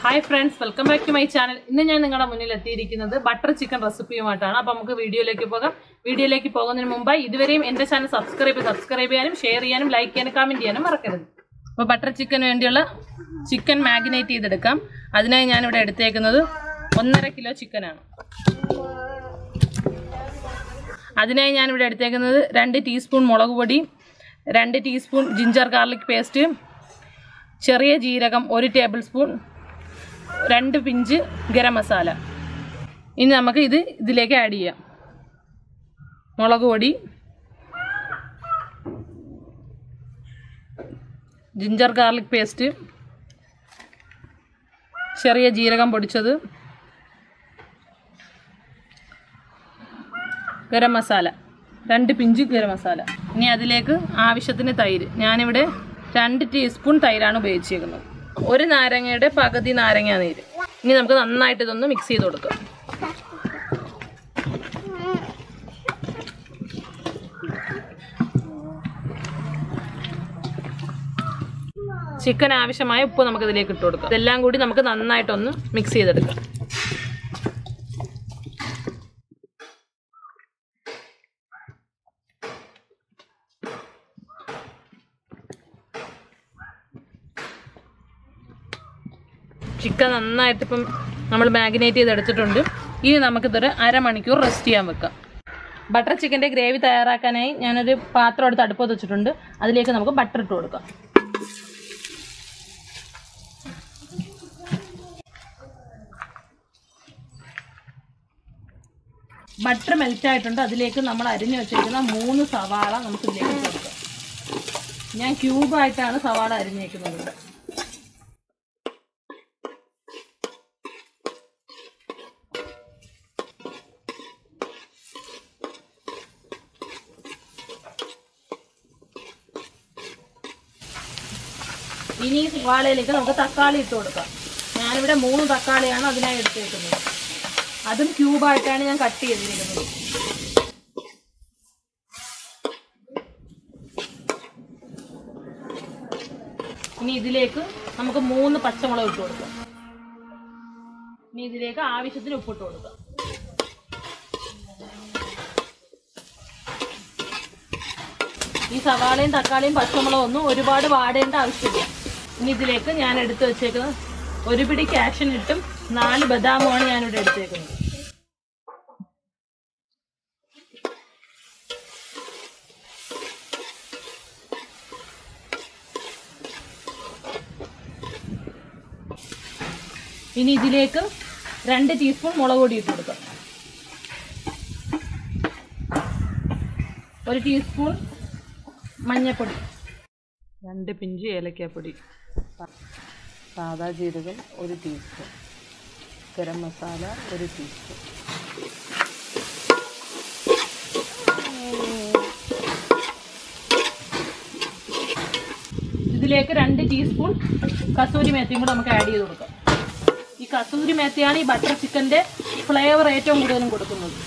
hi friends welcome back to my channel ഇന്ന് ഞാൻ നിങ്ങളുടെ മുന്നിൽ എത്തിയിരിക്കുന്നത് ബട്ടർ ചിക്കൻ റെസിപ്പിയുമായിട്ടാണ് അപ്പോൾ നമുക്ക് വീഡിയോയിലേക്ക് പോകാം വീഡിയോയിലേക്ക് പോകുന്നതിന് മുമ്പായി ഇതുവരെയും എൻ്റെ ചാനൽ സബ്സ്ക്രൈബ് സബ്സ്ക്രൈബ് ചെയ്യാനും ഷെയർ ചെയ്യാനും ലൈക്ക് ചെയ്യാനും കമൻറ്റ് ചെയ്യാനും മറക്കരുത് അപ്പോൾ ബട്ടർ ചിക്കന് വേണ്ടിയുള്ള ചിക്കൻ മാഗ്നേറ്റ് ചെയ്തെടുക്കാം അതിനായി ഞാനിവിടെ എടുത്തേക്കുന്നത് ഒന്നര കിലോ ചിക്കനാണ് അതിനായി ഞാനിവിടെ എടുത്തേക്കുന്നത് രണ്ട് ടീസ്പൂൺ മുളക് പൊടി രണ്ട് ടീസ്പൂൺ ജിഞ്ചർ ഗാർലിക് പേസ്റ്റ് ചെറിയ ജീരകം ഒരു ടേബിൾ സ്പൂൺ രണ്ട് പിഞ്ച് ഗരം മസാല ഇനി നമുക്ക് ഇത് ഇതിലേക്ക് ആഡ് ചെയ്യാം മുളക് പൊടി ജിഞ്ചർ ഗാർലിക് പേസ്റ്റ് ചെറിയ ജീരകം പൊടിച്ചത് ഗരം മസാല രണ്ട് പിഞ്ച് ഗരം മസാല ഇനി അതിലേക്ക് ആവശ്യത്തിന് തൈര് ഞാനിവിടെ രണ്ട് ടീസ്പൂൺ തൈരാണ് ഉപയോഗിച്ചേക്കുന്നത് ഒരു നാരങ്ങയുടെ പകുതി നാരങ്ങ നീര് ഇനി നമുക്ക് നന്നായിട്ട് ഇതൊന്ന് മിക്സ് ചെയ്ത് കൊടുക്കാം ചിക്കൻ ആവശ്യമായ ഉപ്പ് നമുക്ക് ഇതിലേക്ക് ഇട്ട് കൊടുക്കാം ഇതെല്ലാം കൂടി നമുക്ക് നന്നായിട്ടൊന്ന് മിക്സ് ചെയ്തെടുക്കാം ചിക്കൻ നന്നായിട്ട് ഇപ്പം നമ്മൾ മാഗ്നേറ്റ് ചെയ്തെടുത്തിട്ടുണ്ട് ഇനി നമുക്കിതൊരു അരമണിക്കൂർ റെസ്റ്റ് ചെയ്യാൻ വെക്കാം ബട്ടർ ചിക്കൻ്റെ ഗ്രേവി തയ്യാറാക്കാനായി ഞാനൊരു പാത്രം എടുത്ത് അടുപ്പത്ത് വെച്ചിട്ടുണ്ട് അതിലേക്ക് നമുക്ക് ബട്ടർ ഇട്ട് കൊടുക്കാം ബട്ടർ മെൽറ്റ് ആയിട്ടുണ്ട് അതിലേക്ക് നമ്മൾ അരിഞ്ഞു വെച്ചിരിക്കുന്ന മൂന്ന് സവാള നമുക്ക് ഇതിലേക്ക് ഇട്ട് കൊടുക്കാം ഞാൻ ക്യൂബായിട്ടാണ് സവാള അരിഞ്ഞേക്കുന്നത് ഇവിടെ ഇനി ഈ സവാളയിലേക്ക് നമുക്ക് തക്കാളി ഇട്ട് കൊടുക്കാം ഞാനിവിടെ മൂന്ന് തക്കാളിയാണ് അതിനായി എടുത്തേക്കുന്നത് അതും ക്യൂബായിട്ടാണ് ഞാൻ കട്ട് ചെയ്തിരിക്കുന്നത് ഇനി ഇതിലേക്ക് നമുക്ക് മൂന്ന് പച്ചമുളക് ഇട്ട് കൊടുക്കാം ഇനി ഇതിലേക്ക് ആവശ്യത്തിന് ഉപ്പിട്ട് കൊടുക്കാം ഈ സവാളയും തക്കാളിയും പച്ചമുളകും ഒന്നും ഒരുപാട് വാടേണ്ട ആവശ്യമില്ല ഇനി ഇതിലേക്ക് ഞാൻ എടുത്തു വെച്ചേക്കുന്നത് ഒരു പിടി കാഷ്യൻ ഇട്ടും നാല് ബദാമുമാണ് ഞാനിവിടെ എടുത്തേക്കുന്നത് ഇനി ഇതിലേക്ക് രണ്ട് ടീസ്പൂൺ മുളക് പൊടി ഇട്ട് കൊടുക്കാം ഒരു ടീസ്പൂൺ മഞ്ഞൾപ്പൊടി രണ്ട് പിഞ്ച് ഏലക്കാപ്പൊടി സാദാ ജീരകം ഒരു ടീസ്പൂൺ ഗരം മസാല ഒരു ടീസ്പൂൺ ഇതിലേക്ക് രണ്ട് ടീസ്പൂൺ കസൂരി മേത്തിയും കൂടെ നമുക്ക് ആഡ് ചെയ്ത് കൊടുക്കാം ഈ കസൂരി മേത്തിയാണ് ഈ ബട്ടർ ചിക്കൻ്റെ ഫ്ലേവർ ഏറ്റവും കൂടുതലും കൊടുക്കുന്നത്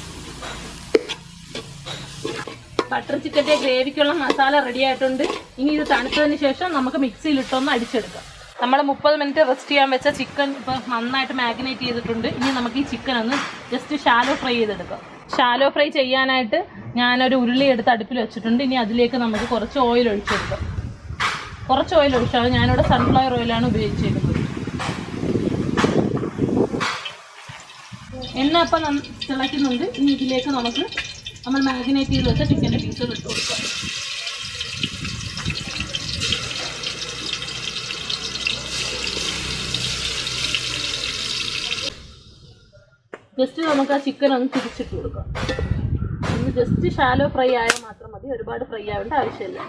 ബട്ടർ ചിക്കൻ്റെ ഗ്രേവിക്കുള്ള മസാല റെഡി ആയിട്ടുണ്ട് ഇനി ഇത് തണുത്തതിന് ശേഷം നമുക്ക് മിക്സിയിലിട്ടൊന്ന് അടിച്ചെടുക്കാം നമ്മൾ മുപ്പത് മിനിറ്റ് റെസ്റ്റ് ചെയ്യാൻ വെച്ച ചിക്കൻ ഇപ്പം നന്നായിട്ട് മാഗ്നേറ്റ് ചെയ്തിട്ടുണ്ട് ഇനി നമുക്ക് ഈ ചിക്കൻ ഒന്ന് ജസ്റ്റ് ഷാലോ ഫ്രൈ ചെയ്തെടുക്കാം ഷാലോ ഫ്രൈ ചെയ്യാനായിട്ട് ഞാനൊരു ഉരുളി എടുത്ത് അടുപ്പിൽ വെച്ചിട്ടുണ്ട് ഇനി അതിലേക്ക് നമുക്ക് കുറച്ച് ഓയിൽ ഒഴിച്ചെടുക്കാം കുറച്ച് ഓയിൽ ഒഴിച്ചാൽ ഞാനിവിടെ സൺഫ്ലവർ ഓയിലാണ് ഉപയോഗിച്ചിരിക്കുന്നത് എണ്ണ അപ്പം നം- തിളയ്ക്കുന്നുണ്ട് ഇനി ഇതിലേക്ക് നമുക്ക് നമ്മൾ മാഗ്നേറ്റ് ചെയ്ത് വെച്ച ചിക്കൻ്റെ പീസുകൾ ഇട്ട് കൊടുക്കാം ജസ്റ്റ് നമുക്ക് ആ ചിക്കൻ ഒന്ന് തിരിച്ചിട്ട് കൊടുക്കാം ഒന്ന് ജസ്റ്റ് ഷാലോ ഫ്രൈ ആയാൽ മാത്രം മതി ഒരുപാട് ഫ്രൈ ആവേണ്ട ആവശ്യമില്ല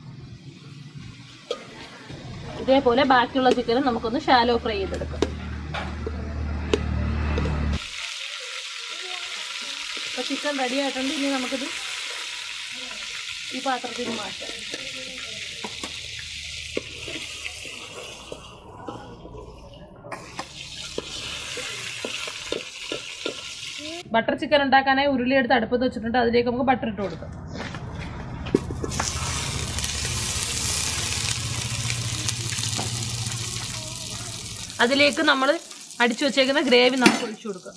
ഇതേപോലെ ബാക്കിയുള്ള ചിക്കനും നമുക്കൊന്ന് ഷാലോ ഫ്രൈ ചെയ്തെടുക്കാം അപ്പോൾ ചിക്കൻ റെഡി ആയിട്ടുണ്ട് ഇനി നമുക്കിത് ഈ പാത്രത്തിൽ മാറ്റാം ബട്ടർ ചിക്കൻ ഉണ്ടാക്കാനായി ഉരുളി എടുത്ത് അടുപ്പത്ത് വെച്ചിട്ടുണ്ട് അതിലേക്ക് നമുക്ക് ബട്ടർ ഇട്ട് കൊടുക്കാം അതിലേക്ക് നമ്മൾ അടിച്ചു വെച്ചേക്കുന്ന ഗ്രേവി നമുക്ക് ഒഴിച്ചു കൊടുക്കാം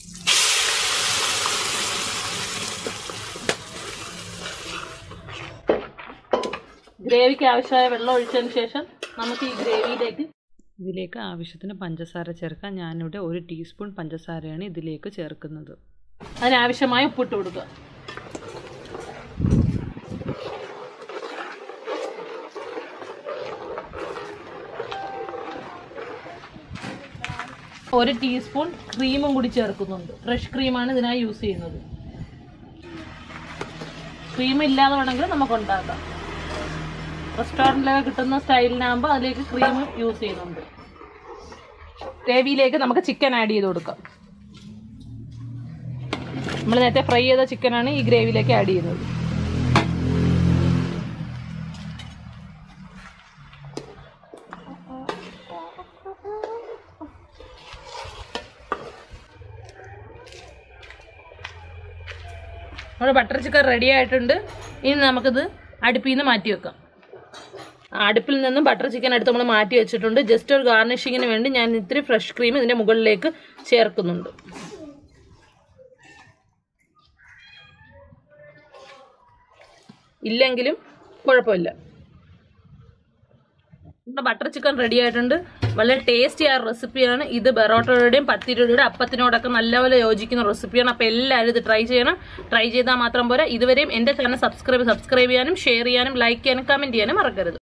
ഗ്രേവിക്ക് ആവശ്യമായ വെള്ളം ഒഴിച്ചതിന് ശേഷം നമുക്ക് ഈ ഗ്രേവിയിലേക്ക് ഇതിലേക്ക് ആവശ്യത്തിന് പഞ്ചസാര ചേർക്കാം ഞാനിവിടെ ഒരു ടീസ്പൂൺ പഞ്ചസാരയാണ് ഇതിലേക്ക് ചേർക്കുന്നത് അതിനാവശ്യമായ ഉപ്പിട്ട് കൊടുക്കുക ഒരു ടീസ്പൂൺ ക്രീമും കൂടി ചേർക്കുന്നുണ്ട് ഫ്രഷ് ക്രീമാണ് ഇതിനായി യൂസ് ചെയ്യുന്നത് ക്രീം ഇല്ലാതെ വേണമെങ്കിൽ നമുക്ക് ഉണ്ടാക്കാം റെസ്റ്റോറൻറ്റിലൊക്കെ കിട്ടുന്ന സ്റ്റൈലിനാകുമ്പോൾ അതിലേക്ക് ക്രീം യൂസ് ചെയ്യുന്നുണ്ട് ഗ്രേവിയിലേക്ക് നമുക്ക് ചിക്കൻ ആഡ് ചെയ്ത് കൊടുക്കാം നമ്മൾ നേരത്തെ ഫ്രൈ ചെയ്ത ചിക്കനാണ് ഈ ഗ്രേവിയിലേക്ക് ആഡ് ചെയ്യുന്നത് നമ്മുടെ ബട്ടർ ചിക്കൻ റെഡി ആയിട്ടുണ്ട് ഇനി നമുക്കിത് അടുപ്പിൽ നിന്ന് മാറ്റി വെക്കാം അടുപ്പിൽ നിന്നും ബട്ടർ ചിക്കൻ എടുത്ത് നമ്മൾ മാറ്റി വെച്ചിട്ടുണ്ട് ജസ്റ്റ് ഒരു ഗാർണിഷിങ്ങിന് വേണ്ടി ഞാൻ ഇത്തിരി ഫ്രഷ് ക്രീം ഇതിൻ്റെ മുകളിലേക്ക് ചേർക്കുന്നുണ്ട് ഇല്ലെങ്കിലും കുഴപ്പമില്ല നമ്മുടെ ബട്ടർ ചിക്കൻ റെഡി ആയിട്ടുണ്ട് വളരെ ടേസ്റ്റി ആയ റെസിപ്പിയാണ് ഇത് ബെറോട്ടയുടെയും പത്തിരിയുടെയും അപ്പത്തിനോടൊക്കെ നല്ലപോലെ യോജിക്കുന്ന റെസിപ്പിയാണ് അപ്പോൾ എല്ലാവരും ഇത് ട്രൈ ചെയ്യണം ട്രൈ ചെയ്താൽ മാത്രം പോരാ ഇതുവരെയും എൻ്റെ ചാനൽ സബ്സ്ക്രൈബ് സബ്സ്ക്രൈബ് ചെയ്യാനും ഷെയർ ചെയ്യാനും ലൈക്ക് ചെയ്യാനും കമൻറ്റ് ചെയ്യാനും മറക്കരുത്